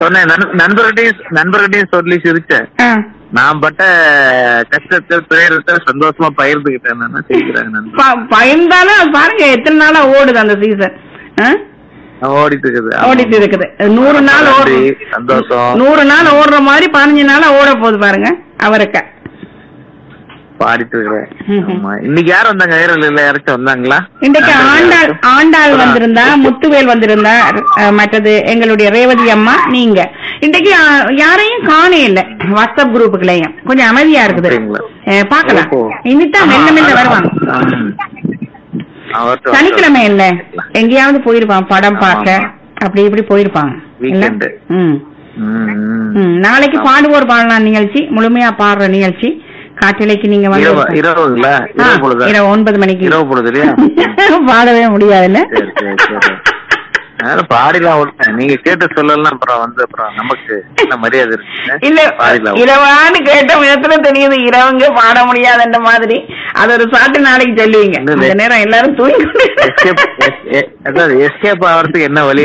சொன்னேன் நண்- நண்பர்கிட்டயும் நண்பர்கிட்டயும் சொல்லி சிரிச்சேன் ஆ. நான் பட்ட கஷ்டத்தை துயரத்தை சந்தோஷமா பகிர்ந்துகிட்டேன் நான் சிரிக்கிறாங்க நண்பர் ப- பயந்தாலும் பாருங்க எத்தனை நாளா ஓடுது அந்த சீசன் ஓடிட்டு இருக்குது ஆமா. ஓடிட்டு இருக்குது நூறு நாள் ஓடு நன்றி, சந்தோஷம் நூறு நாள் ஓடுற மாதிரி பதினஞ்சு நாளா ஓட போகுது பாருங்க அவருக்கு பாடிட்டு இருக்கிறேன் ம், ம். ஆமா. இன்னைக்கு யார் வந்தாங்க ஐரல் இல்ல யாராச்சும் வந்தாங்களா இன்றைக்கு நண்பர்கள் ஆண்டாள் யாராச்சும்? ஆண்டாள் வந்திருந்தா முத்துவேல் வந்திருந்தா அஹ், மற்றது எங்களுடைய ரேவதி அம்மா நீங்க இன்றைக்கு அஹ், யாரையும் காணே இல்ல வாட்ஸ்அப் குரூப்புகளையும் கொஞ்சம் அமைதியா இருக்குது அப்படிங்களா? அஹ், பார்க்கலாம் ஓஹோ. இனிதான் மெல்ல மெல்ல வருவாங்க ம். அவர்ட்ட சனிக்கிழமை இல்ல எங்கேயாவது போயிருப்பான் படம் ஆமா, பார்க்க ஆமா. அப்படி இப்படி போயிருப்பாங்க இல்ல? Weekend. ம் ம், ம். ம். நாளைக்கு பாடுவோர் பாடலாம் நிகழ்ச்சி முழுமையா பாடுற நிகழ்ச்சி காட்டிலைக்கு நீங்க வந்து இரவு இரவுங்களா ஆ, இரவு பொழுதா இரவு ஒன்பது மணிக்கு இரவு பொழுது இல்லையா பாடவே முடியாதுல்ல சரி சரி சரி அதனால பாடிலாம் விடுறேன் நீங்க கேட்டு சொல்லலாம் அப்புறம் வந்து அப்புறம் நமக்கு என்ன மரியாதை இருக்கு இல்ல பாடிலாம் விடுறேன். இரவான்னு கேட்ட விதத்துல தெரியுது இரவுங்க பாட முடியாதுன்ற மாதிரி அது ஒரு சாட்டு நாளைக்கு சொல்லுவீங்க இல்ல, இல்ல. இந்த நேரம் எல்லாரும் தூங்கி Escape- es- e- அதாவது எஸ்கேப் ஆகிறதுக்கு என்ன வழி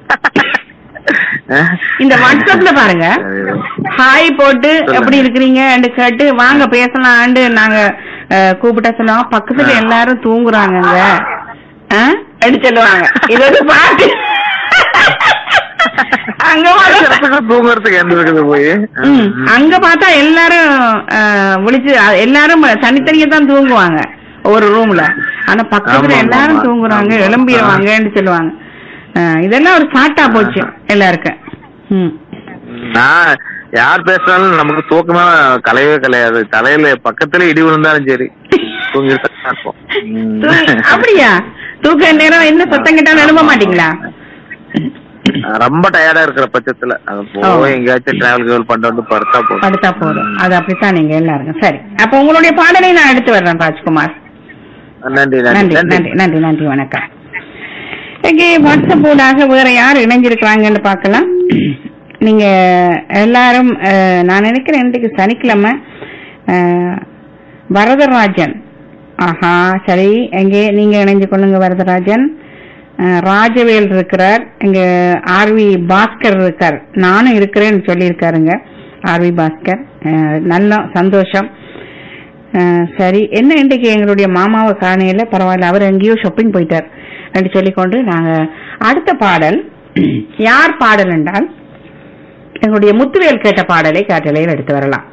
இந்த வாட்ஸ்அப்ல பாருங்க ஹாய் போட்டு சொல்லுங்க. எப்படி இருக்கிறீங்க கேட்டு வாங்க பேசலாம்னு நாங்க அஹ், கூப்பிட்டா சொல்லுவாங்க பக்கத்துல ஆ. எல்லாரும் தூங்குறாங்கங்க ஆ? அப்படி சொல்லுவாங்க இது ஒரு பாட்டு அங்க பார்த்தா- தூங்குறதுக்கு என்ன இருக்குது போய் ம், அங்க பார்த்தா எல்லாரும் அஹ், விழிச்சு அ- எல்லாரும் தனித்தனியா தான் தூங்குவாங்க ஒரு ரூம்ல ஆனா பக்கத்துல ஆமா, எல்லாரும் ஆமா. தூங்குறாங்க ஆமா. எழும்பிடுவாங்கன்னு சொல்லுவாங்க அஹ், இதெல்லாம் ஒரு சாட்டா போச்சு எல்லாருக்கும் ம் நான் யார் பேசினாலும் நமக்கு தூக்கமா கலையவே கலையாது தலையில பக்கத்துல இடி விழுந்தாலும் சரி தூங்கிட்டு தான் இருப்போம் ம். தூங்கி- அப்படியா தூக்க நேரம் என்ன சத்தம் கேட்டாலும் எழும்ப மாட்டீங்களா ரொம்ப டயர்டா இருக்கிற பட்சத்துல அது ஓ. போய் எங்கேயாச்சும் டிராவல் கிராவல் பண்ணிட்டு வந்து படுத்தா போதும் படுத்தா போதும் அது அப்படித்தான் நீங்க எல்லாருக்கும் சரி அப்ப உங்களுடைய பாடலை நான் எடுத்து வர்றேன் ராஜ்குமார் நன்றி நன்றி நன்றி நன்றி நன்றி நன்றி வணக்கம் இங்கே வாட்ஸ்அப் ஊடாக வேற யார் இணைஞ்சிருக்கிறாங்கன்னு பார்க்கலாம் நீங்க எல்லாரும் அஹ், நான் நினைக்கிறேன் இன்றைக்கு சனிக்கிழமை அஹ், வரதராஜன் ஆஹா சரி எங்கே நீங்க இணைஞ்சு கொள்ளுங்க வரதராஜன் அஹ், ராஜவேல் இருக்கிறார் இங்க ஆர்வி பாஸ்கர் இருக்கார் நானும் இருக்கிறேன்னு சொல்லியிருக்காருங்க ஆர்வி பாஸ்கர் அஹ், நல்ல சந்தோஷம் அஹ், சரி என்ன இன்றைக்கு எங்களுடைய மாமாவை காணையில பரவாயில்ல அவர் எங்கேயோ ஷாப்பிங் போயிட்டார் என்று சொல்லிக்கொண்டு நாங்க அடுத்த பாடல் யார் பாடல் என்றால் எங்களுடைய முத்துவேல் கேட்ட பாடலை காற்றலையில் எடுத்து வரலாம்